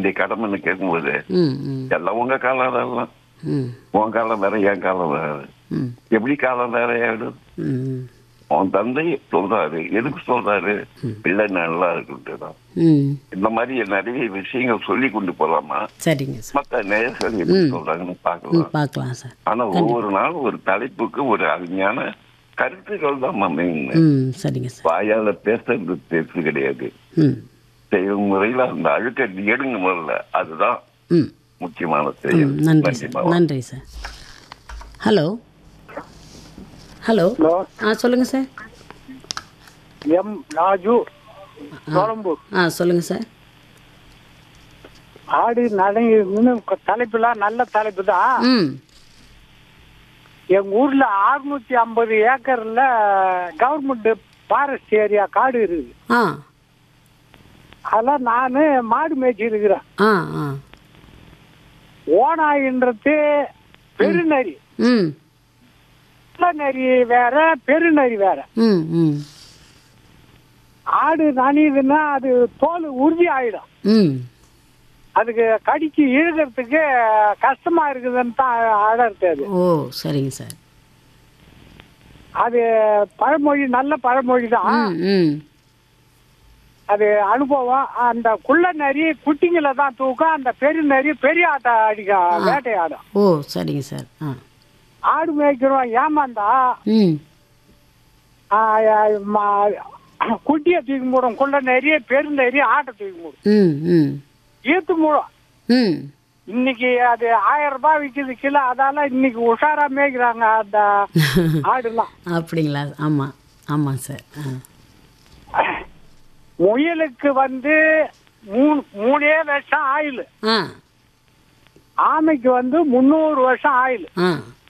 வேண்டிய கடமைன்னு கேட்கும்போது ம் ம் எல்லாம் உங்க காலம் அதெல்லாம் ம் உன் காலம் வேற என் காலம் வேற ம் எப்படி காலம் வேற ஆயிடும் ம் உன் தந்தை சொல்றாரு எதுக்கு சொல்றாரு பிள்ளை நல்லா இருக்குன்ட்டு தான் ம் இந்த மாதிரி நிறைய விஷயங்கள் சொல்லி கொண்டு போலாமா சரிங்க சார் மத்த நேயர்கள் எப்படி சொல்றாங்கன்னு ம் பார்க்கலாம் பார்க்கலாம் சார் ஆனா ஒவ்வொரு நாளும் ஒரு தலைப்புக்கு ஒரு அருமையான கருத்துக்கள் தான் மெயின் ம் சரிங்க சார் வாயால பேசுறது பேசு கிடையாது ம் செய்யும் முறையில அந்த அழுக்க எடுங்க முதல்ல அதுதான் ம் முக்கியமான ம் செயல் நன்றி நன்றி சார் மாவா. நன்றி சார் ஹலோ ஹலோ ஹலோ ஆ சொல்லுங்கள் சார் எம் ராஜு கொழம்பூர் ஆ சொல்லுங்கள் சார் ஆடு நடைன்னு தலைப்புலாம் நல்ல தலைப்பு தான் ம் எங்க ஊர்ல அறுநூத்தி ஐம்பது ஏக்கர்ல கவர்மெண்ட் ஃபாரஸ்ட் ஏரியா காடு இருக்குது ஆ அதெல்லாம் நான் மாடு மேய்ச்சி இருக்கிறேன் ஆ ஆ ஓனாயின்றது பெருநரி ம் நரி வேற பெருநரி வேற ம் ம் ஆடு நனியுதுன்னா அது தோல் உறுதி ஆயிடும் ம் அதுக்கு கடிச்சு இழுக்கிறதுக்கு கஷ்டமா இருக்குதுன்னு தான் அழறது அது ஓ சரிங்க சார் அது பழமொழி நல்ல பழமொழி தான் ம் ம் அது அனுபவம் அந்த குள்ள நரி குட்டிங்களை தான் தூக்கும் அந்த பெரிய நரி பெரிய ஆட்டை அடிக்கும் வேட்டையாடும் ஓ சரிங்க சார் ஆ ஆடு மேய்க்கிறோம் ஏமாந்தா ம் ஆ, ஆ, மா- குட்டியை தூக்கி மூடும் குள்ள நரி பெரு நரி ஆட்டை தூக்கி மூடும் ம் ம் ஈத்து மூடும் ம் இன்னைக்கு அது ஆயிரம் ரூபாய் விற்கிது கிலோ அதால இன்னைக்கு உஷாரா மேய்க்கிறாங்க அந்த ஆடுலாம் அப்படிங்களா ஆமாம் ஆமாம் சார் ஆ முயலுக்கு வந்து மூணு மூணே வருஷம் ஆயுள் ஆ ஆமைக்கு வந்து முந்நூறு வருஷம் ஆயுள் ஆ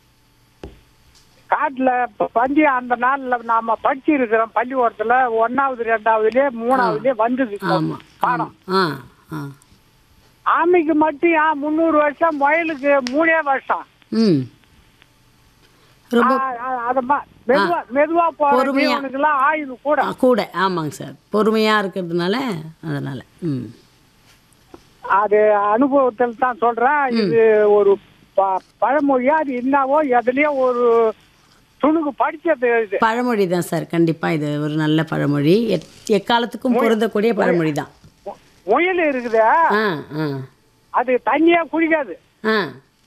காட்டுல ப- பந்தயம் அந்த நாள்ல நாம படிச்சு இருக்கிறோம் பள்ளிக்கூடத்துல ஒன்னாவது ரெண்டாவதுலயே மூணாவதுலயே வந்தது ஆமாம் பாடம் ஆ ஆ ஆமைக்கு மட்டும் ஏன் முந்நூறு வருஷம் முயலுக்கு மூணே வருஷம் ம் ரொம்ப ஆ, ஆ, அத மா- மெதுவா மெதுவா போற பொறுமையா. ஜீவனுக்கெல்லாம் ஆயுள் கூட ஆ, கூட ஆமாங்க சார் பொறுமையாக இருக்கிறதுனால அதனால் ம் அது அனுபவத்தில் தான் சொல்றேன் இது ஒரு ப- பழமொழியா அது என்னவோ எதுலயோ ஒரு துணுக்கு படிச்சது இது பழமொழி தான் சார் கண்டிப்பாக இது ஒரு நல்ல பழமொழி எத் எக்காலத்துக்கும் பொருந்தக்கூடிய பழமொழி தான் மு- முயல் இருக்குது ஆ ஆ அது தண்ணியா குடிக்காது ஆ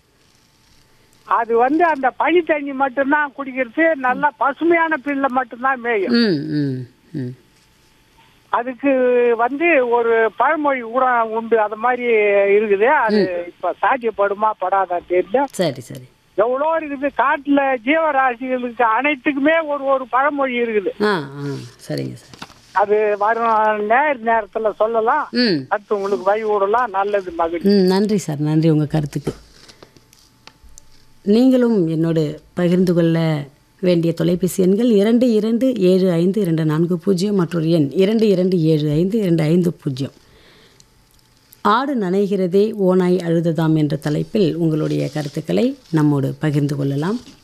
அது வந்து அந்த பனி தண்ணி மட்டும்தான் குடிக்கிறது நல்லா பசுமையான பில்ல மட்டும்தான் மேயும் ம் ம் ம் அதுக்கு வந்து ஒரு பழமொழி கூட உண்டு அது மாதிரி இருக்குது அது இப்ப சாத்தியப்படுமா படாதா தெரியல சரி சரி எவ்வளோ இருக்குது காட்டுல ஜீவராசிகளுக்கு அனைத்துக்குமே ஒரு ஒரு பழமொழி இருக்குது ஆ ஆ சரிங்க சார் அது வரும் நேர் நேரத்துல சொல்லலாம் ம் அடுத்து உங்களுக்கு வழி விடலாம் நல்லது மகிழ்ச்சி ம் நன்றி சார் நன்றி உங்கள் கருத்துக்கு நீங்களும் என்னோடு பகிர்ந்து கொள்ள வேண்டிய தொலைபேசி எண்கள் இரண்டு இரண்டு ஏழு ஐந்து இரண்டு நான்கு பூஜ்ஜியம் மற்றொரு எண் இரண்டு இரண்டு ஏழு ஐந்து இரண்டு ஐந்து பூஜ்ஜியம் ஆடு நனைகிறதே ஓனாய் அழுததாம் என்ற தலைப்பில் உங்களுடைய கருத்துக்களை நம்மோடு பகிர்ந்து கொள்ளலாம்